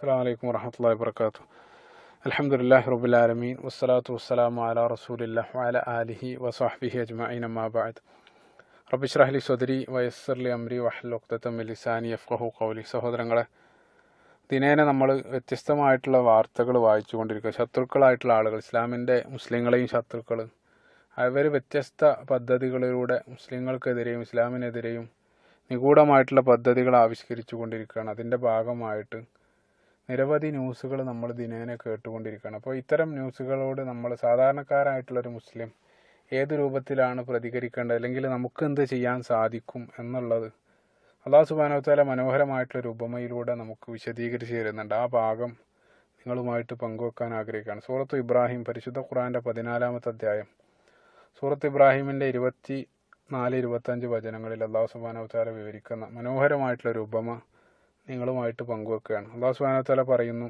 അസ്സാം വലൈക്കും വർഹമത്തല്ലാ വാബർക്കാത്തു അലഹമുല്ലാഹി റബുലാലമീൻ വസ്സലാത്തു വസ്സലാമു അല റസൂലില്ല വഅല ആലിഹി വസ്വഹ്ബിഹി അജ്മഈൻ അമ്മാ ബഅദ് റബ്ബി ഇശ്റഹ് ലി സ്വദരി വയസ്സർ ലി അംരി വഹ്ലുൽ ഉഖ്ദത മിൻ ലിസാനി യഫ്ഖഹു ഖൗലി സഹോദരങ്ങളെ ദിനേന നമ്മൾ വ്യത്യസ്തമായിട്ടുള്ള വാർത്തകൾ വായിച്ചുകൊണ്ടിരിക്കുക ശത്രുക്കളായിട്ടുള്ള ആളുകൾ ഇസ്ലാമിൻ്റെ മുസ്ലിങ്ങളെയും ശത്രുക്കൾ അവർ വ്യത്യസ്ത പദ്ധതികളിലൂടെ മുസ്ലിങ്ങൾക്കെതിരെയും ഇസ്ലാമിനെതിരെയും നിഗൂഢമായിട്ടുള്ള പദ്ധതികൾ ആവിഷ്കരിച്ചു കൊണ്ടിരിക്കുകയാണ് അതിൻ്റെ ഭാഗമായിട്ട് നിരവധി ന്യൂസുകൾ നമ്മൾ ദിനേന കേട്ടുകൊണ്ടിരിക്കുകയാണ് അപ്പോൾ ഇത്തരം ന്യൂസുകളോട് നമ്മൾ സാധാരണക്കാരായിട്ടുള്ളൊരു മുസ്ലിം ഏത് രൂപത്തിലാണ് പ്രതികരിക്കേണ്ടത് അല്ലെങ്കിൽ നമുക്ക് എന്ത് ചെയ്യാൻ സാധിക്കും എന്നുള്ളത് അള്ളാഹു സുബാനോത്താല മനോഹരമായിട്ടുള്ളൊരു ഉപമയിലൂടെ നമുക്ക് വിശദീകരിച്ച് തരുന്നുണ്ട് ആ ഭാഗം നിങ്ങളുമായിട്ട് പങ്കുവെക്കാൻ ആഗ്രഹിക്കുകയാണ് സൂറത്ത് ഇബ്രാഹിം പരിശുദ്ധ ഖുറാൻ്റെ പതിനാലാമത്തെ അധ്യായം സൂറത്ത് ഇബ്രാഹിമിൻ്റെ ഇരുപത്തി നാല് ഇരുപത്തഞ്ച് വചനങ്ങളിൽ അള്ളാഹു സുബാനോത്താല വിവരിക്കുന്ന മനോഹരമായിട്ടുള്ളൊരു ഉപമ നിങ്ങളുമായിട്ട് പങ്കുവെക്കുകയാണ് അള്ളാഹു സുബാനോത്താല പറയുന്നു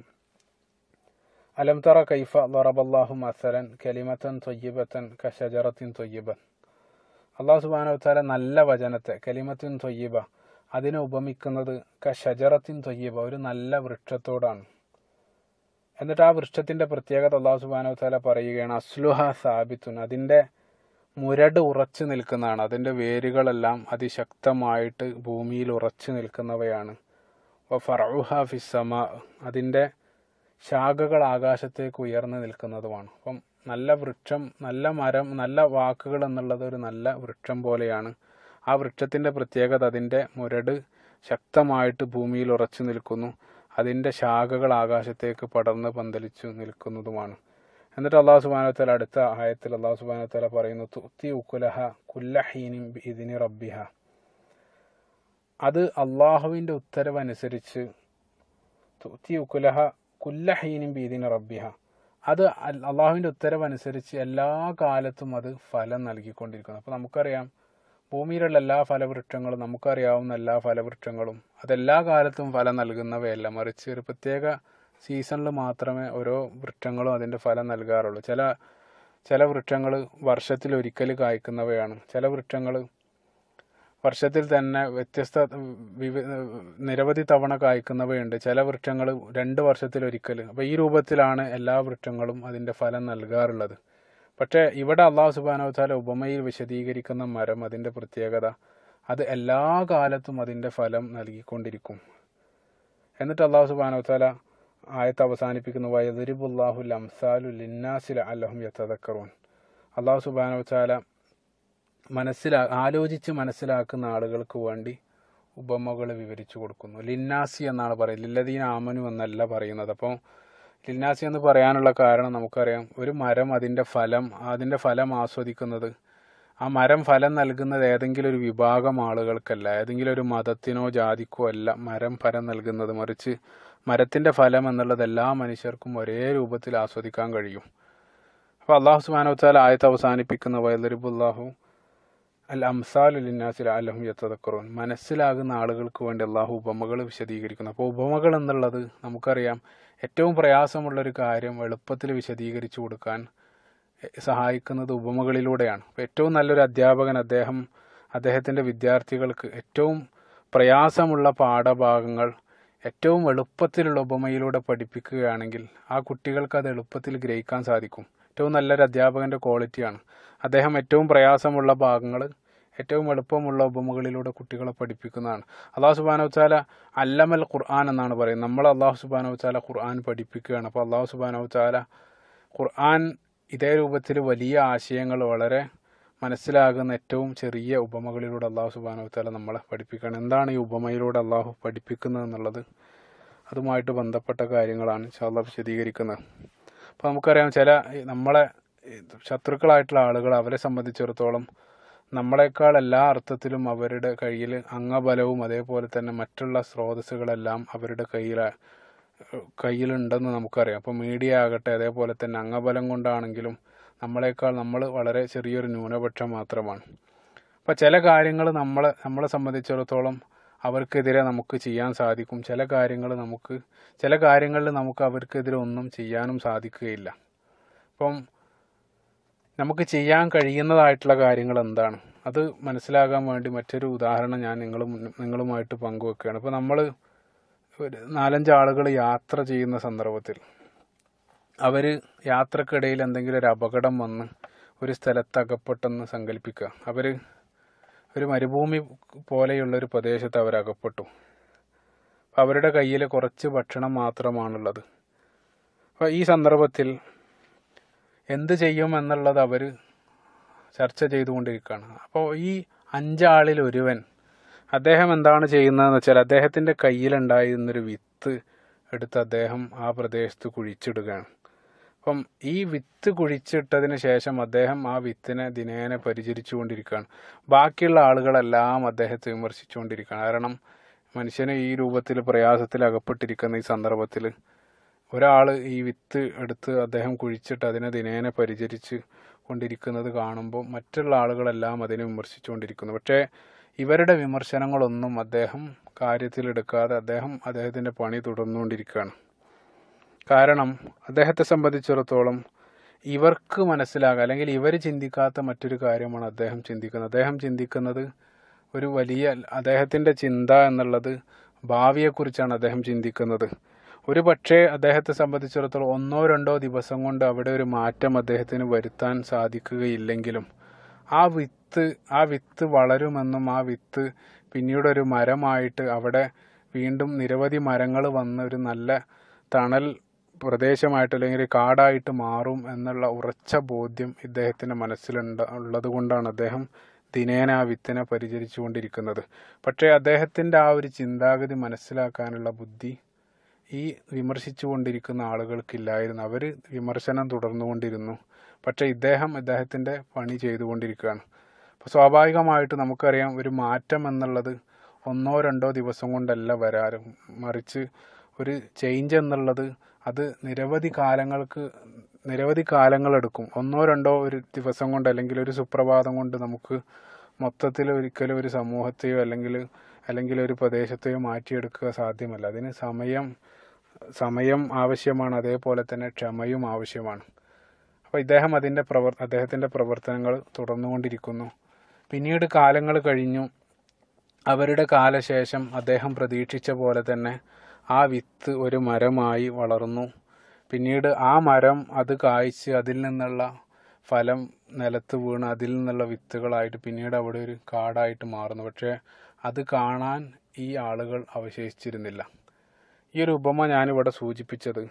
അലം തറ കൈഫ ലറബല്ലാഹു മസലൻ കലിമത്തൻ തൊയ്യബത്തൻ കഷജറത്തിൻ തൊയ്യബൻ അള്ളാഹു സുബാനോത്താല നല്ല വചനത്തെ കലിമത്തിൻ തൊയ്യബ അതിനെ ഉപമിക്കുന്നത് കഷജറത്തിൻ തൊയ്യബ ഒരു നല്ല വൃക്ഷത്തോടാണ് എന്നിട്ട് ആ വൃക്ഷത്തിന്റെ പ്രത്യേകത അള്ളാഹു സുബാനോത്താല പറയുകയാണ് അസ്ലുഹ സാബിത്തുൻ അതിൻ്റെ മുരട് ഉറച്ചു നിൽക്കുന്നതാണ് അതിൻ്റെ വേരുകളെല്ലാം അതിശക്തമായിട്ട് ഭൂമിയിൽ ഉറച്ചു നിൽക്കുന്നവയാണ് ഫറഹ ഫിസമ അതിൻ്റെ ശാഖകൾ ആകാശത്തേക്ക് ഉയർന്നു നിൽക്കുന്നതുമാണ് അപ്പം നല്ല വൃക്ഷം നല്ല മരം നല്ല വാക്കുകൾ എന്നുള്ളത് ഒരു നല്ല വൃക്ഷം പോലെയാണ് ആ വൃക്ഷത്തിൻ്റെ പ്രത്യേകത അതിൻ്റെ മുരട് ശക്തമായിട്ട് ഭൂമിയിൽ ഉറച്ചു നിൽക്കുന്നു അതിൻ്റെ ശാഖകൾ ആകാശത്തേക്ക് പടർന്ന് പന്തലിച്ചു നിൽക്കുന്നതുമാണ് എന്നിട്ട് അള്ളാഹു സുബാനത്തല അടുത്ത ആയത്തിൽ അള്ളാഹു സുബാനത്തല പറയുന്നു തുത്തി ഉക്കുലഹ കുല്ലഹീനിം ഇതിനി റബ്ബിഹ അത് അള്ളാഹുവിൻ്റെ ഉത്തരവനുസരിച്ച് തുത്തി ഉക്കുലഹ കുല്ലഹീനിം ബീദിനി റബ്ബിഹ അത് അള്ളാഹുവിൻ്റെ ഉത്തരവനുസരിച്ച് എല്ലാ കാലത്തും അത് ഫലം നൽകിക്കൊണ്ടിരിക്കുന്നു അപ്പോൾ നമുക്കറിയാം ഭൂമിയിലുള്ള എല്ലാ ഫലവൃക്ഷങ്ങളും നമുക്കറിയാവുന്ന എല്ലാ ഫലവൃക്ഷങ്ങളും അതെല്ലാ കാലത്തും ഫലം നൽകുന്നവയല്ല മറിച്ച് ഒരു പ്രത്യേക സീസണിൽ മാത്രമേ ഓരോ വൃക്ഷങ്ങളും അതിൻ്റെ ഫലം നൽകാറുള്ളൂ ചില ചില വൃക്ഷങ്ങൾ വർഷത്തിൽ ഒരിക്കൽ കായ്ക്കുന്നവയാണ് ചില വൃക്ഷങ്ങൾ വർഷത്തിൽ തന്നെ വ്യത്യസ്ത വിവ നിരവധി തവണ കായ്ക്കുന്നവയുണ്ട് ചില വൃക്ഷങ്ങൾ രണ്ട് വർഷത്തിലൊരിക്കൽ അപ്പോൾ ഈ രൂപത്തിലാണ് എല്ലാ വൃക്ഷങ്ങളും അതിൻ്റെ ഫലം നൽകാറുള്ളത് പക്ഷേ ഇവിടെ അള്ളാഹു സുബാനോത്താല ഉപമയിൽ വിശദീകരിക്കുന്ന മരം അതിൻ്റെ പ്രത്യേകത അത് എല്ലാ കാലത്തും അതിൻ്റെ ഫലം നൽകിക്കൊണ്ടിരിക്കും എന്നിട്ട് അള്ളാഹു സുബാനോത്താല ആയത്ത് അവസാനിപ്പിക്കുന്ന വയദരിബുല്ലാഹു ലംസാലു ലിന്നാസില അല്ലഹും യത്തതക്കറൂൻ അള്ളാഹു സുബാനോത്താല മനസ്സിലാ ആലോചിച്ച് മനസ്സിലാക്കുന്ന ആളുകൾക്ക് വേണ്ടി ഉപമകൾ വിവരിച്ചു കൊടുക്കുന്നു ലിന്നാസി എന്നാണ് പറയുന്നത് ലില്ലദീൻ ആമനു എന്നല്ല പറയുന്നത് അപ്പോൾ ലിന്നാസി എന്ന് പറയാനുള്ള കാരണം നമുക്കറിയാം ഒരു മരം അതിൻ്റെ ഫലം അതിൻ്റെ ഫലം ആസ്വദിക്കുന്നത് ആ മരം ഫലം നൽകുന്നത് ഏതെങ്കിലും ഒരു വിഭാഗം ആളുകൾക്കല്ല ഏതെങ്കിലും ഒരു മതത്തിനോ ജാതിക്കോ അല്ല മരം ഫലം നൽകുന്നത് മറിച്ച് മരത്തിൻ്റെ ഫലം എന്നുള്ളത് എല്ലാ മനുഷ്യർക്കും ഒരേ രൂപത്തിൽ ആസ്വദിക്കാൻ കഴിയും അപ്പോൾ അള്ളാഹു സുബാനോത്താൽ ആയത്ത് അവസാനിപ്പിക്കുന്ന വയലരിബുല്ലാഹു അൽ അംസാൽ ലിന്നാസിൽ അലഹും യത്തതക്കറോൻ മനസ്സിലാകുന്ന ആളുകൾക്ക് വേണ്ടി അള്ളാഹു ഉപമകൾ വിശദീകരിക്കുന്നു അപ്പോൾ ഉപമകൾ എന്നുള്ളത് നമുക്കറിയാം ഏറ്റവും പ്രയാസമുള്ളൊരു കാര്യം എളുപ്പത്തിൽ വിശദീകരിച്ചു കൊടുക്കാൻ സഹായിക്കുന്നത് ഉപമകളിലൂടെയാണ് അപ്പോൾ ഏറ്റവും നല്ലൊരു അധ്യാപകൻ അദ്ദേഹം അദ്ദേഹത്തിൻ്റെ വിദ്യാർത്ഥികൾക്ക് ഏറ്റവും പ്രയാസമുള്ള പാഠഭാഗങ്ങൾ ഏറ്റവും എളുപ്പത്തിലുള്ള ഉപമയിലൂടെ പഠിപ്പിക്കുകയാണെങ്കിൽ ആ കുട്ടികൾക്ക് അത് എളുപ്പത്തിൽ ഗ്രഹിക്കാൻ സാധിക്കും ഏറ്റവും നല്ലൊരു അധ്യാപകൻ്റെ ക്വാളിറ്റിയാണ് അദ്ദേഹം ഏറ്റവും പ്രയാസമുള്ള ഭാഗങ്ങൾ ഏറ്റവും എളുപ്പമുള്ള ഉപമകളിലൂടെ കുട്ടികളെ പഠിപ്പിക്കുന്നതാണ് അള്ളാഹു സുബാനോ ചാല അല്ലമൽ ഖുർആൻ എന്നാണ് പറയുന്നത് നമ്മൾ അള്ളാഹു സുബാനോ ചാല ഖുർആൻ പഠിപ്പിക്കുകയാണ് അപ്പോൾ അള്ളാഹു സുബാനോ ചാല ഖുർആൻ ഇതേ രൂപത്തിൽ വലിയ ആശയങ്ങൾ വളരെ മനസ്സിലാകുന്ന ഏറ്റവും ചെറിയ ഉപമകളിലൂടെ അള്ളാഹു സുബാനോ ചാല നമ്മളെ പഠിപ്പിക്കുകയാണ് എന്താണ് ഈ ഉപമയിലൂടെ അള്ളാഹു പഠിപ്പിക്കുന്നത് എന്നുള്ളത് അതുമായിട്ട് ബന്ധപ്പെട്ട കാര്യങ്ങളാണ് ഇൻഷാല്ല വിശദീകരിക്കുന്നത് അപ്പോൾ നമുക്കറിയാം ചില നമ്മളെ ശത്രുക്കളായിട്ടുള്ള ആളുകൾ അവരെ സംബന്ധിച്ചിടത്തോളം നമ്മളെക്കാൾ എല്ലാ അർത്ഥത്തിലും അവരുടെ കയ്യിൽ അംഗബലവും അതേപോലെ തന്നെ മറ്റുള്ള സ്രോതസ്സുകളെല്ലാം അവരുടെ കയ്യിൽ കയ്യിലുണ്ടെന്ന് നമുക്കറിയാം അപ്പോൾ മീഡിയ ആകട്ടെ അതേപോലെ തന്നെ അംഗബലം കൊണ്ടാണെങ്കിലും നമ്മളെക്കാൾ നമ്മൾ വളരെ ചെറിയൊരു ന്യൂനപക്ഷം മാത്രമാണ് അപ്പോൾ ചില കാര്യങ്ങൾ നമ്മളെ നമ്മളെ സംബന്ധിച്ചിടത്തോളം അവർക്കെതിരെ നമുക്ക് ചെയ്യാൻ സാധിക്കും ചില കാര്യങ്ങൾ നമുക്ക് ചില കാര്യങ്ങളിൽ നമുക്ക് അവർക്കെതിരെ ഒന്നും ചെയ്യാനും സാധിക്കുകയില്ല അപ്പം നമുക്ക് ചെയ്യാൻ കഴിയുന്നതായിട്ടുള്ള കാര്യങ്ങൾ എന്താണ് അത് മനസ്സിലാകാൻ വേണ്ടി മറ്റൊരു ഉദാഹരണം ഞാൻ നിങ്ങൾ നിങ്ങളുമായിട്ട് പങ്കുവെക്കുകയാണ് ഇപ്പോൾ നമ്മൾ ഒരു നാലഞ്ച് ആളുകൾ യാത്ര ചെയ്യുന്ന സന്ദർഭത്തിൽ അവർ യാത്രക്കിടയിൽ എന്തെങ്കിലും ഒരു അപകടം വന്ന് ഒരു സ്ഥലത്ത് അകപ്പെട്ടെന്ന് സങ്കല്പിക്കുക അവർ ഒരു മരുഭൂമി പോലെയുള്ള ഒരു പ്രദേശത്ത് അവർ അകപ്പെട്ടു അപ്പോൾ അവരുടെ കയ്യിൽ കുറച്ച് ഭക്ഷണം മാത്രമാണുള്ളത് അപ്പോൾ ഈ സന്ദർഭത്തിൽ എന്ത് ചെയ്യും എന്നുള്ളത് അവർ ചർച്ച ചെയ്തുകൊണ്ടിരിക്കുകയാണ് അപ്പോൾ ഈ അഞ്ചാളിൽ ഒരുവൻ അദ്ദേഹം എന്താണ് ചെയ്യുന്നതെന്ന് വെച്ചാൽ അദ്ദേഹത്തിൻ്റെ കയ്യിലുണ്ടായിരുന്നൊരു വിത്ത് എടുത്ത് അദ്ദേഹം ആ പ്രദേശത്ത് കുഴിച്ചിടുകയാണ് അപ്പം ഈ വിത്ത് കുഴിച്ചിട്ടതിന് ശേഷം അദ്ദേഹം ആ വിത്തിനെ ദിനേന പരിചരിച്ചു കൊണ്ടിരിക്കുകയാണ് ബാക്കിയുള്ള ആളുകളെല്ലാം അദ്ദേഹത്തെ വിമർശിച്ചുകൊണ്ടിരിക്കുകയാണ് കാരണം മനുഷ്യന് ഈ രൂപത്തിൽ പ്രയാസത്തിൽ അകപ്പെട്ടിരിക്കുന്ന ഈ സന്ദർഭത്തിൽ ഒരാൾ ഈ വിത്ത് എടുത്ത് അദ്ദേഹം കുഴിച്ചിട്ട് അതിനെ ദിനേന പരിചരിച്ച് കൊണ്ടിരിക്കുന്നത് കാണുമ്പോൾ മറ്റുള്ള ആളുകളെല്ലാം അതിനെ വിമർശിച്ചുകൊണ്ടിരിക്കുന്നു പക്ഷേ ഇവരുടെ വിമർശനങ്ങളൊന്നും അദ്ദേഹം കാര്യത്തിലെടുക്കാതെ അദ്ദേഹം അദ്ദേഹത്തിൻ്റെ പണി തുടർന്നുകൊണ്ടിരിക്കുകയാണ് കാരണം അദ്ദേഹത്തെ സംബന്ധിച്ചിടത്തോളം ഇവർക്ക് മനസ്സിലാകാം അല്ലെങ്കിൽ ഇവർ ചിന്തിക്കാത്ത മറ്റൊരു കാര്യമാണ് അദ്ദേഹം ചിന്തിക്കുന്നത് അദ്ദേഹം ചിന്തിക്കുന്നത് ഒരു വലിയ അദ്ദേഹത്തിൻ്റെ ചിന്ത എന്നുള്ളത് ഭാവിയെക്കുറിച്ചാണ് അദ്ദേഹം ചിന്തിക്കുന്നത് ഒരു പക്ഷേ അദ്ദേഹത്തെ സംബന്ധിച്ചിടത്തോളം ഒന്നോ രണ്ടോ ദിവസം കൊണ്ട് അവിടെ ഒരു മാറ്റം അദ്ദേഹത്തിന് വരുത്താൻ സാധിക്കുകയില്ലെങ്കിലും ആ വിത്ത് ആ വിത്ത് വളരുമെന്നും ആ വിത്ത് പിന്നീട് ഒരു മരമായിട്ട് അവിടെ വീണ്ടും നിരവധി മരങ്ങൾ വന്ന് ഒരു നല്ല തണൽ പ്രദേശമായിട്ട് അല്ലെങ്കിൽ ഒരു കാടായിട്ട് മാറും എന്നുള്ള ഉറച്ച ബോധ്യം ഇദ്ദേഹത്തിൻ്റെ മനസ്സിലുണ്ട് ഉള്ളത് കൊണ്ടാണ് അദ്ദേഹം ദിനേന ആ വിത്തിനെ പരിചരിച്ചു കൊണ്ടിരിക്കുന്നത് പക്ഷേ അദ്ദേഹത്തിൻ്റെ ആ ഒരു ചിന്താഗതി മനസ്സിലാക്കാനുള്ള ബുദ്ധി ഈ വിമർശിച്ചു കൊണ്ടിരിക്കുന്ന ആളുകൾക്കില്ലായിരുന്നു അവർ വിമർശനം തുടർന്നുകൊണ്ടിരുന്നു പക്ഷേ ഇദ്ദേഹം ഇദ്ദേഹത്തിൻ്റെ പണി ചെയ്തുകൊണ്ടിരിക്കുകയാണ് അപ്പോൾ സ്വാഭാവികമായിട്ട് നമുക്കറിയാം ഒരു മാറ്റം എന്നുള്ളത് ഒന്നോ രണ്ടോ ദിവസം കൊണ്ടല്ല വരാറ് മറിച്ച് ഒരു ചേഞ്ച് എന്നുള്ളത് അത് നിരവധി കാലങ്ങൾക്ക് നിരവധി കാലങ്ങളെടുക്കും ഒന്നോ രണ്ടോ ഒരു ദിവസം കൊണ്ട് അല്ലെങ്കിൽ ഒരു സുപ്രഭാതം കൊണ്ട് നമുക്ക് മൊത്തത്തിൽ ഒരിക്കലും ഒരു സമൂഹത്തെയോ അല്ലെങ്കിൽ അല്ലെങ്കിൽ ഒരു പ്രദേശത്തെയോ മാറ്റിയെടുക്കുക സാധ്യമല്ല അതിന് സമയം സമയം ആവശ്യമാണ് അതേപോലെ തന്നെ ക്ഷമയും ആവശ്യമാണ് അപ്പോൾ ഇദ്ദേഹം അതിൻ്റെ പ്രവർ അദ്ദേഹത്തിൻ്റെ പ്രവർത്തനങ്ങൾ തുടർന്നുകൊണ്ടിരിക്കുന്നു പിന്നീട് കാലങ്ങൾ കഴിഞ്ഞു അവരുടെ കാലശേഷം അദ്ദേഹം പ്രതീക്ഷിച്ച പോലെ തന്നെ ആ വിത്ത് ഒരു മരമായി വളർന്നു പിന്നീട് ആ മരം അത് കായ്ച്ച് അതിൽ നിന്നുള്ള ഫലം നിലത്ത് വീണ് അതിൽ നിന്നുള്ള വിത്തുകളായിട്ട് പിന്നീട് അവിടെ ഒരു കാടായിട്ട് മാറുന്നു പക്ഷേ അത് കാണാൻ ഈ ആളുകൾ അവശേഷിച്ചിരുന്നില്ല ഈ ഒരു ഉപമ ഞാനിവിടെ സൂചിപ്പിച്ചത്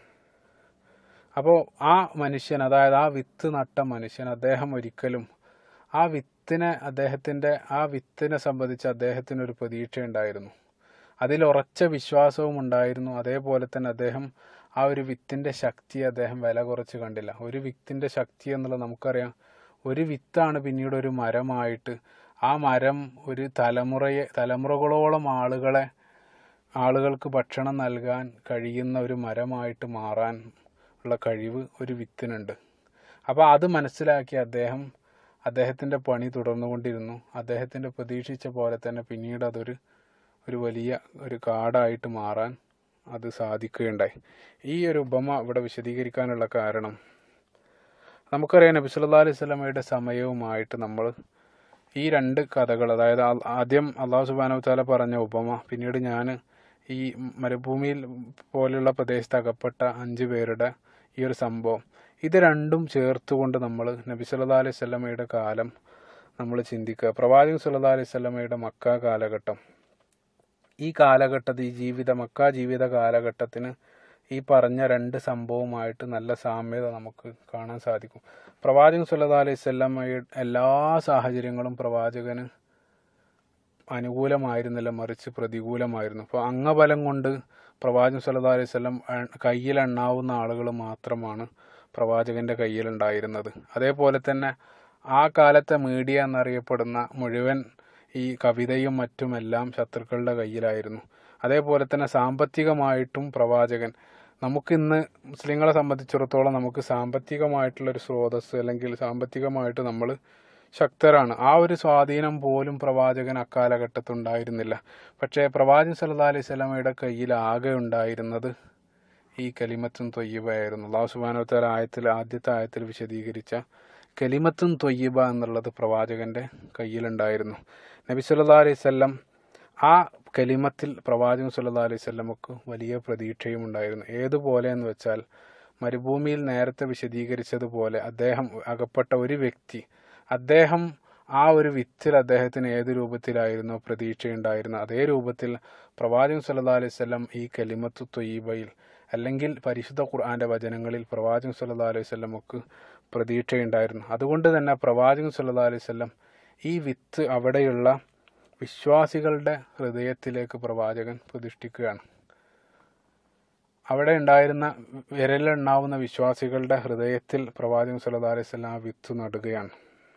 അപ്പോൾ ആ മനുഷ്യൻ അതായത് ആ വിത്ത് നട്ട മനുഷ്യൻ അദ്ദേഹം ഒരിക്കലും ആ വിത്തിനെ അദ്ദേഹത്തിൻ്റെ ആ വിത്തിനെ സംബന്ധിച്ച് അദ്ദേഹത്തിനൊരു പ്രതീക്ഷ ഉണ്ടായിരുന്നു അതിൽ ഉറച്ച വിശ്വാസവും ഉണ്ടായിരുന്നു അതേപോലെ തന്നെ അദ്ദേഹം ആ ഒരു വിത്തിൻ്റെ ശക്തി അദ്ദേഹം വില കുറച്ച് കണ്ടില്ല ഒരു വിത്തിൻ്റെ ശക്തി എന്നുള്ളത് നമുക്കറിയാം ഒരു വിത്താണ് പിന്നീട് ഒരു മരമായിട്ട് ആ മരം ഒരു തലമുറയെ തലമുറകളോളം ആളുകളെ ആളുകൾക്ക് ഭക്ഷണം നൽകാൻ കഴിയുന്ന ഒരു മരമായിട്ട് മാറാൻ ഉള്ള കഴിവ് ഒരു വിത്തിനുണ്ട് അപ്പോൾ അത് മനസ്സിലാക്കി അദ്ദേഹം അദ്ദേഹത്തിൻ്റെ പണി തുടർന്നുകൊണ്ടിരുന്നു അദ്ദേഹത്തിൻ്റെ പ്രതീക്ഷിച്ച പോലെ തന്നെ പിന്നീട് അതൊരു ഒരു വലിയ ഒരു കാടായിട്ട് മാറാൻ അത് സാധിക്കുകയുണ്ടായി ഈ ഒരു ഉപമ ഇവിടെ വിശദീകരിക്കാനുള്ള കാരണം നമുക്കറിയാം നബി സല്ലല്ലാഹു അലൈഹി സ്വലമയുടെ സമയവുമായിട്ട് നമ്മൾ ഈ രണ്ട് കഥകൾ അതായത് ആ- ആദ്യം അള്ളാഹു സുബാനു താല പറഞ്ഞ ഉപമ പിന്നീട് ഞാൻ ഈ മരുഭൂമിയിൽ പോലെയുള്ള പ്രദേശത്ത് അകപ്പെട്ട അഞ്ച് പേരുടെ ഈ ഒരു സംഭവം ഇത് രണ്ടും ചേർത്തുകൊണ്ട് നമ്മൾ നബി സല്ലല്ലാഹു അലൈഹി സ്വലമയുടെ കാലം നമ്മൾ ചിന്തിക്കുക പ്രവാചകൻ സല്ലല്ലാഹു അലൈഹി സ്വലമയുടെ മക്ക കാലഘട്ടം ഈ കാലഘട്ടത്തിൽ ഈ ജീവിത മക്ക ജീവിത കാലഘട്ടത്തിന് ഈ പറഞ്ഞ രണ്ട് സംഭവമായിട്ട് നല്ല സാമ്യത നമുക്ക് കാണാൻ സാധിക്കും പ്രവാചകൻ സല്ലല്ലാഹു അലൈഹി വസല്ലമയുടെ എല്ലാ സാഹചര്യങ്ങളും പ്രവാചകന് അനുകൂലമായിരുന്നില്ല മറിച്ച് പ്രതികൂലമായിരുന്നു അപ്പോൾ അംഗബലം കൊണ്ട് പ്രവാചകൻ സല്ലല്ലാഹു അലൈഹി വസല്ലം എ- കയ്യിലെണ്ണാവുന്ന ആളുകൾ മാത്രമാണ് പ്രവാചകന്റെ കയ്യിലുണ്ടായിരുന്നത് അതേപോലെ തന്നെ ആ കാലത്തെ മീഡിയ എന്നറിയപ്പെടുന്ന മുഴുവൻ ഈ കവിതയും മറ്റുമെല്ലാം ശത്രുക്കളുടെ കയ്യിലായിരുന്നു അതേപോലെ തന്നെ സാമ്പത്തികമായിട്ടും പ്രവാചകൻ നമുക്കിന്ന് മുസ്ലിങ്ങളെ സംബന്ധിച്ചിടത്തോളം നമുക്ക് സാമ്പത്തികമായിട്ടുള്ള ഒരു സ്രോതസ്സ് അല്ലെങ്കിൽ സാമ്പത്തികമായിട്ട് നമ്മൾ ശക്തരാണ് ആ ഒരു സ്വാധീനം പോലും പ്രവാചകൻ അക്കാലഘട്ടത്തിൽ ഉണ്ടായിരുന്നില്ല പക്ഷേ പ്രവാചകൻ സല്ലല്ലാഹു അലൈഹി സ്വലമയുടെ കയ്യിൽ ആകെ ഉണ്ടായിരുന്നത് ഈ കലിമത്തും തൊയ്യബായിരുന്നു അള്ളാഹു സുബാനോ താല ആയത്തിൽ ആദ്യത്തെ ആയത്തിൽ വിശദീകരിച്ച കലിമത്തും തൊയ്യബ എന്നുള്ളത് പ്രവാചകന്റെ കയ്യിലുണ്ടായിരുന്നു നബി സല്ലല്ലാഹു അലൈഹി വസല്ലം ആ കലിമത്തിൽ പ്രവാചകൻ സല്ലല്ലാഹു അലൈഹി വസല്ലമക്ക് വലിയ പ്രതീക്ഷയും ഉണ്ടായിരുന്നു ഏതുപോലെ എന്ന് വെച്ചാൽ മരുഭൂമിയിൽ നേരത്തെ വിശദീകരിച്ചതുപോലെ അദ്ദേഹം അകപ്പെട്ട ഒരു വ്യക്തി അദ്ദേഹം ആ ഒരു വിത്തിൽ അദ്ദേഹത്തിന് ഏത് രൂപത്തിലായിരുന്നു പ്രതീക്ഷയുണ്ടായിരുന്നു അതേ രൂപത്തിൽ പ്രവാചകൻ സല്ലല്ലാഹു അലൈഹി വസല്ലം ഈ കലിമത്തു തൊയ്യബയിൽ അല്ലെങ്കിൽ പരിശുദ്ധ ഖുർആന്റെ വചനങ്ങളിൽ പ്രവാചകൻ സല്ലല്ലാഹു അലൈഹി വസല്ലമക്ക് പ്രതീക്ഷയുണ്ടായിരുന്നു അതുകൊണ്ട് തന്നെ പ്രവാചകൻ സല്ലല്ലാഹു അലൈഹി വസല്ലം ഈ വിത്ത് അവിടെയുള്ള വിശ്വാസികളുടെ ഹൃദയത്തിലേക്ക് പ്രവാചകൻ പ്രതിഷ്ഠിക്കുകയാണ് അവിടെ ഉണ്ടായിരുന്ന വിരലെണ്ണാവുന്ന വിശ്വാസികളുടെ ഹൃദയത്തിൽ പ്രവാചകൻ സല്ലല്ലാഹു അലൈഹി വസല്ലം ആ വിത്ത് നടുകയാണ്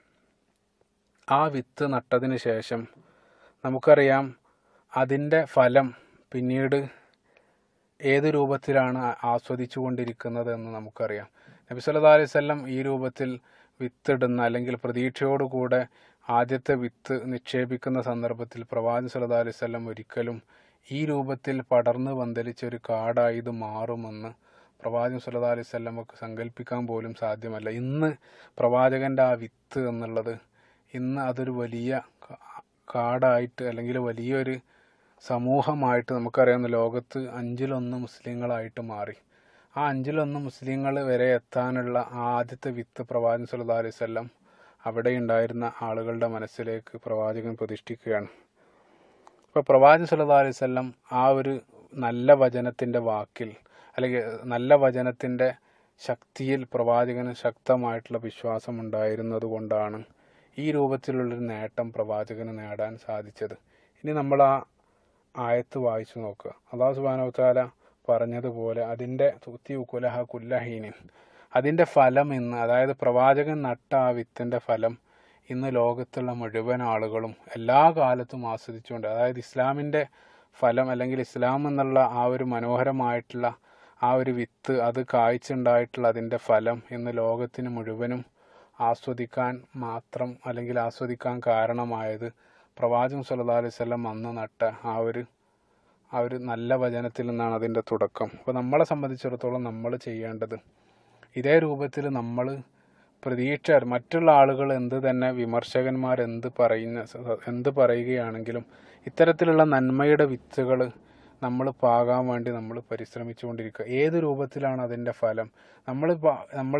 ആ വിത്ത് നട്ടതിന് ശേഷം നമുക്കറിയാം അതിൻ്റെ ഫലം പിന്നീട് ഏത് രൂപത്തിലാണ് ആസ്വദിച്ചു കൊണ്ടിരിക്കുന്നത് എന്ന് നമുക്കറിയാം നബി സല്ലല്ലാഹു അലൈഹി വസല്ലം ഈ രൂപത്തിൽ വിത്തിടുന്ന അല്ലെങ്കിൽ പ്രതീക്ഷയോടുകൂടെ ആദ്യത്തെ വിത്ത് നിക്ഷേപിക്കുന്ന സന്ദർഭത്തിൽ പ്രവാചകൻ സല്ലല്ലാഹു അലൈഹി വസല്ലം ഒരിക്കലും ഈ രൂപത്തിൽ പടർന്നു പന്തലിച്ച ഒരു കാടായി ഇത് മാറുമെന്ന് പ്രവാചകൻ സല്ലല്ലാഹു അലൈഹി വസല്ലമക്ക് സങ്കല്പിക്കാൻ പോലും സാധ്യമല്ല ഇന്ന് പ്രവാചകന്റെ ആ വിത്ത് എന്നുള്ളത് ഇന്ന് അതൊരു വലിയ കാ- കാടായിട്ട് അല്ലെങ്കിൽ വലിയൊരു സമൂഹമായിട്ട് നമുക്കറിയാവുന്ന ലോകത്ത് അഞ്ചിലൊന്ന് മുസ്ലിങ്ങളായിട്ട് മാറി ആ അഞ്ചിലൊന്ന് മുസ്ലിങ്ങൾ വരെ എത്താനുള്ള ആ ആദ്യത്തെ വിത്ത് പ്രവാചകൻ സല്ലല്ലാഹു അലൈഹി വസല്ലം അവിടെ ഉണ്ടായിരുന്ന ആളുകളുടെ മനസ്സിലേക്ക് പ്രവാചകൻ പ്രതിഷ്ഠിക്കുകയാണ് ഇപ്പോൾ പ്രവാചകൻ സല്ലല്ലാഹു അലൈഹി വസല്ലം ആ ഒരു നല്ല വചനത്തിൻ്റെ വാക്കിൽ അല്ലെങ്കിൽ നല്ല വചനത്തിൻ്റെ ശക്തിയിൽ പ്രവാചകന് ശക്തമായിട്ടുള്ള വിശ്വാസം ഉണ്ടായിരുന്നത് കൊണ്ടാണ് ഈ രൂപത്തിലുള്ളൊരു നേട്ടം പ്രവാചകന് നേടാൻ സാധിച്ചത് ഇനി നമ്മൾ ആ ആയത്ത് വായിച്ചു നോക്കുക അള്ളാഹു സുബ്ഹാനഹു വതആല പറഞ്ഞതുപോലെ അതിൻ്റെ തുത്തി കുലഹ കുല്ലഹീനിൻ അതിൻ്റെ ഫലം ഇന്ന് അതായത് പ്രവാചകൻ നട്ട ആ വിത്തിൻ്റെ ഫലം ഇന്ന് ലോകത്തുള്ള മുഴുവൻ ആളുകളും എല്ലാ കാലത്തും ആസ്വദിച്ചുകൊണ്ട് അതായത് ഇസ്ലാമിൻ്റെ ഫലം അല്ലെങ്കിൽ ഇസ്ലാം എന്നുള്ള ആ ഒരു മനോഹരമായിട്ടുള്ള ആ ഒരു വിത്ത് അത് കായ്ച്ചുണ്ടായിട്ടുള്ള അതിൻ്റെ ഫലം ഇന്ന് ലോകത്തിന് മുഴുവനും ആസ്വദിക്കാൻ മാത്രം അല്ലെങ്കിൽ ആസ്വദിക്കാൻ കാരണമായത് പ്രവാചകൻ സല്ലല്ലാഹു അലൈഹി വസല്ലം അന്ന് നട്ട ആ ഒരു ആ ഒരു നല്ല വചനത്തിൽ നിന്നാണ് അതിൻ്റെ തുടക്കം അപ്പോൾ നമ്മളെ സംബന്ധിച്ചിടത്തോളം നമ്മൾ ചെയ്യേണ്ടത് ഇതേ രൂപത്തിൽ നമ്മൾ പ്രതീക്ഷ മറ്റുള്ള ആളുകൾ എന്ത് തന്നെ വിമർശകന്മാർ എന്ത് പറയുന്ന എന്ത് പറയുകയാണെങ്കിലും ഇത്തരത്തിലുള്ള നന്മയുടെ വിത്തുകൾ നമ്മൾ പാകാൻ വേണ്ടി നമ്മൾ പരിശ്രമിച്ചുകൊണ്ടിരിക്കുക ഏത് രൂപത്തിലാണ് അതിൻ്റെ ഫലം നമ്മൾ നമ്മൾ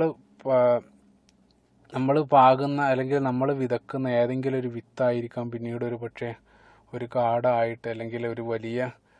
നമ്മൾ പാകുന്ന അല്ലെങ്കിൽ നമ്മൾ വിതക്കുന്ന ഏതെങ്കിലും ഒരു വിത്തായിരിക്കാം പിന്നീട് ഒരു പക്ഷേ ഒരു കാടായിട്ട് അല്ലെങ്കിൽ ഒരു വലിയ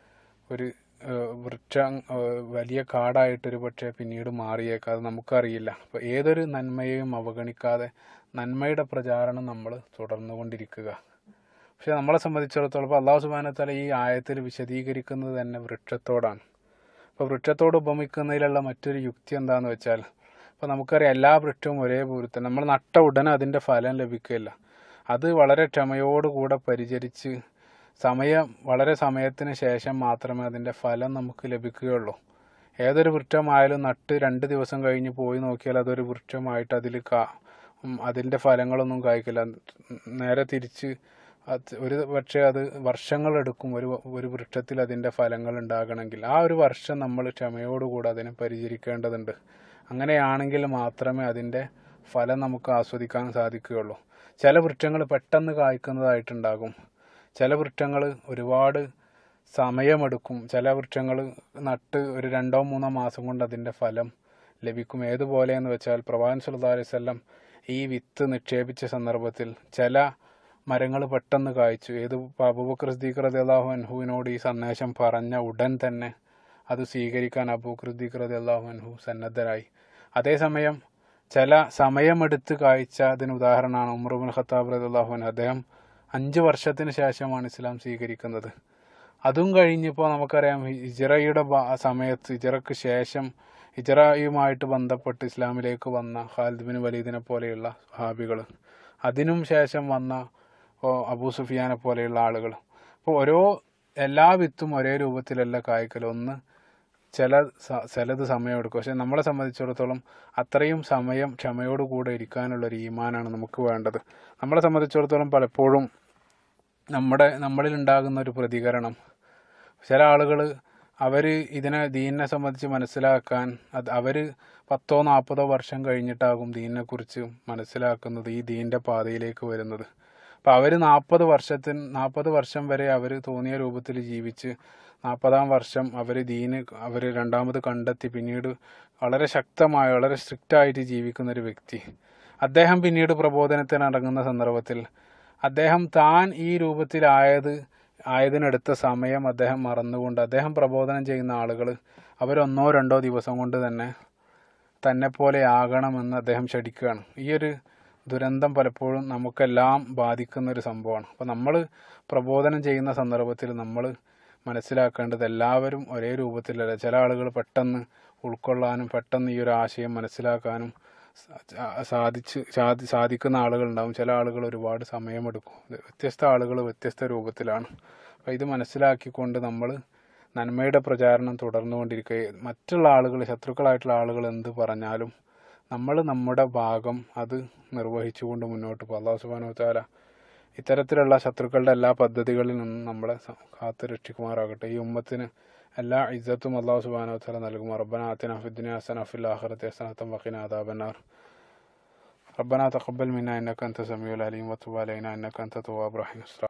ഒരു ഏഹ്, വൃക്ഷം ഏഹ്, വലിയ കാടായിട്ട് ഒരു പക്ഷേ പിന്നീട് മാറിയേക്കാം അത് നമുക്കറിയില്ല അപ്പോൾ ഏതൊരു നന്മയെയും അവഗണിക്കാതെ നന്മയുടെ പ്രചാരണം നമ്മൾ തുടർന്നുകൊണ്ടിരിക്കുക പക്ഷെ നമ്മളെ സംബന്ധിച്ചിടത്തോളം ഇപ്പോൾ അള്ളാഹു സുബാനത്തല ഈ ആയത്തിൽ വിശദീകരിക്കുന്നത് തന്നെ വൃക്ഷത്തോടാണ് അപ്പോൾ വൃക്ഷത്തോട് ഉപമിക്കുന്നതിലുള്ള മറ്റൊരു യുക്തി എന്താണെന്ന് വെച്ചാൽ ഇപ്പോൾ നമുക്കറിയാം എല്ലാ വൃക്ഷവും ഒരേപോലെ തന്നെ നമ്മൾ നട്ട ഉടനെ അതിൻ്റെ ഫലം ലഭിക്കില്ല അത് വളരെ ക്ഷമയോടുകൂടെ പരിചരിച്ച് സമയം വളരെ സമയത്തിന് ശേഷം മാത്രമേ അതിൻ്റെ ഫലം നമുക്ക് ലഭിക്കുകയുള്ളൂ ഏതൊരു വൃക്ഷമായാലും നട്ട് രണ്ട് ദിവസം കഴിഞ്ഞ് പോയി നോക്കിയാൽ അതൊരു വൃക്ഷമായിട്ട് അതിൽ കാ ഉം, അതിൻ്റെ ഫലങ്ങളൊന്നും കായ്ക്കില്ല നേരെ തിരിച്ച് അത് ഒരു പക്ഷേ അത് വർഷങ്ങളെടുക്കും ഒരു ഒരു വൃക്ഷത്തിൽ അതിൻ്റെ ഫലങ്ങൾ ഉണ്ടാകണമെങ്കിൽ ആ ഒരു വർഷം നമ്മൾ ക്ഷമയോടുകൂടെ അതിനെ പരിചരിക്കേണ്ടതുണ്ട് അങ്ങനെയാണെങ്കിൽ മാത്രമേ അതിൻ്റെ ഫലം നമുക്ക് ആസ്വദിക്കാൻ സാധിക്കുകയുള്ളൂ ചില വൃക്ഷങ്ങൾ പെട്ടെന്ന് കായ്ക്കുന്നതായിട്ടുണ്ടാകും ചില വൃക്ഷങ്ങൾ ഒരുപാട് സമയമെടുക്കും ചില വൃക്ഷങ്ങൾ നട്ട് ഒരു രണ്ടോ മൂന്നോ മാസം കൊണ്ട് അതിൻ്റെ ഫലം ലഭിക്കും ഏതുപോലെയെന്ന് വെച്ചാൽ പ്രവാൻ സല്ലല്ലാഹു അലൈഹി വസല്ലം ഈ വിത്ത് നിക്ഷേപിച്ച സന്ദർഭത്തിൽ ചില മരങ്ങൾ പെട്ടെന്ന് കായ്ച്ചു ഏത് അബൂബക്കർ സിദ്ദീഖ് റളിയല്ലാഹു അൻഹുവിനോട് ഈ സന്ദേശം പറഞ്ഞ ഉടൻ തന്നെ അത് സ്വീകരിക്കാൻ അബൂബക്കർ സിദ്ദീഖ് റളിയല്ലാഹു അൻഹു സന്നദ്ധരായി അതേസമയം ചില സമയമെടുത്ത് കായ്ച്ച അതിന് ഉദാഹരണമാണ് ഉമറുബുൽ ഖത്താബ് റളിയല്ലാഹു അൻഹു അദ്ദേഹം അഞ്ച് വർഷത്തിന് ശേഷമാണ് ഇസ്ലാം സ്വീകരിക്കുന്നത് അതും കഴിഞ്ഞപ്പോൾ നമുക്കറിയാം ഹിജറയുടെ ബ- സമയത്ത് ഹിജറക്ക് ശേഷം ഹിജറയുമായിട്ട് ബന്ധപ്പെട്ട് ഇസ്ലാമിലേക്ക് വന്ന ഖാലിദ് ബിൻ വലീദിനെ പോലെയുള്ള ഹാബികൾ അതിനും ശേഷം വന്ന ഓ, അബൂ സുഫിയാനെ പോലെയുള്ള ആളുകൾ അപ്പോൾ ഓരോ എല്ലാ വിത്തും ഒരേ രൂപത്തിലല്ല കായ്ക്കൽ ഒന്ന് ചില സ- ചിലത് സമയമെടുക്കും പക്ഷെ നമ്മളെ സംബന്ധിച്ചിടത്തോളം അത്രയും സമയം ക്ഷമയോടുകൂടെ ഇരിക്കാനുള്ള ഒരു ഈമാനാണ് നമുക്ക് വേണ്ടത് നമ്മളെ സംബന്ധിച്ചിടത്തോളം പലപ്പോഴും നമ്മുടെ നമ്മളിൽ ഉണ്ടാകുന്ന ഒരു പ്രതികരണം ചില ആളുകൾ അവർ ഇതിനെ ദീനിനെ സംബന്ധിച്ച് മനസ്സിലാക്കാൻ അത് അവർ പത്തോ നാൽപ്പതോ വർഷം കഴിഞ്ഞിട്ടാകും ദീനിനെ കുറിച്ച് മനസ്സിലാക്കുന്നത് ഈ ദീനിൻ്റെ പാതയിലേക്ക് വരുന്നത് അപ്പം അവർ നാൽപ്പത് വർഷത്തിന് നാൽപ്പത് വർഷം വരെ അവർ തോന്നിയ രൂപത്തിൽ ജീവിച്ച് നാൽപ്പതാം വർഷം അവർ ദീന് അവർ രണ്ടാമത് കണ്ടെത്തി പിന്നീട് വളരെ ശക്തമായ വളരെ സ്ട്രിക്റ്റായിട്ട് ജീവിക്കുന്ന ഒരു വ്യക്തി അദ്ദേഹം പിന്നീട് പ്രബോധനത്തിന് ഇറങ്ങുന്ന സന്ദർഭത്തിൽ അദ്ദേഹം താൻ ഈ രൂപത്തിലായത് ആയതിനെടുത്ത സമയം അദ്ദേഹം മറന്നുകൊണ്ട് അദ്ദേഹം പ്രബോധനം ചെയ്യുന്ന ആളുകൾ അവരൊന്നോ രണ്ടോ ദിവസം കൊണ്ട് തന്നെ തന്നെ പോലെ ആകണമെന്ന് അദ്ദേഹം ക്ഷണിക്കുകയാണ് ഈ ഒരു ദുരന്തം പലപ്പോഴും നമുക്കെല്ലാം ബാധിക്കുന്ന ഒരു സംഭവമാണ് അപ്പോൾ നമ്മൾ പ്രബോധനം ചെയ്യുന്ന സന്ദർഭത്തിൽ നമ്മൾ മനസ്സിലാക്കേണ്ടത് എല്ലാവരും ഒരേ രൂപത്തിലല്ല ചില ആളുകൾ പെട്ടെന്ന് ഉൾക്കൊള്ളാനും പെട്ടെന്ന് ഈ ഒരു ആശയം മനസ്സിലാക്കാനും സാ- സാധിച്ച് സാധി സാധിക്കുന്ന ആളുകളുണ്ടാവും ചില ആളുകൾ ഒരുപാട് സമയമെടുക്കും ഇത് വ്യത്യസ്ത ആളുകൾ വ്യത്യസ്ത രൂപത്തിലാണ് അപ്പോൾ ഇത് മനസ്സിലാക്കിക്കൊണ്ട് നമ്മൾ നന്മയുടെ പ്രചാരണം തുടർന്നുകൊണ്ടിരിക്കുക മറ്റുള്ള ആളുകൾ ശത്രുക്കളായിട്ടുള്ള ആളുകൾ എന്ത് പറഞ്ഞാലും നമ്മൾ നമ്മുടെ ഭാഗം അത് നിർവഹിച്ചുകൊണ്ട് മുന്നോട്ട് പോകും അള്ളാഹു സുബാനു താല ഇത്തരത്തിലുള്ള ശത്രുക്കളുടെ എല്ലാ പദ്ധതികളിൽ നിന്നും നമ്മളെ സ- കാത്ത് രക്ഷിക്കുമാറാകട്ടെ ഈ ഉമ്മത്തിന് എല്ലാ ഇജ്ജത്തും അള്ളാഹു സുബാനു താല നൽകും റബ്ബന ആത്തിന ഫിദ്ദുനിയ ഹസന ഫിൽ ആഖിറതി ഹസനത വഖിന അദാബന്നാർ ربنا تقبل منا انك انت السميع العليم وتب علينا انك انت التواب الرحيم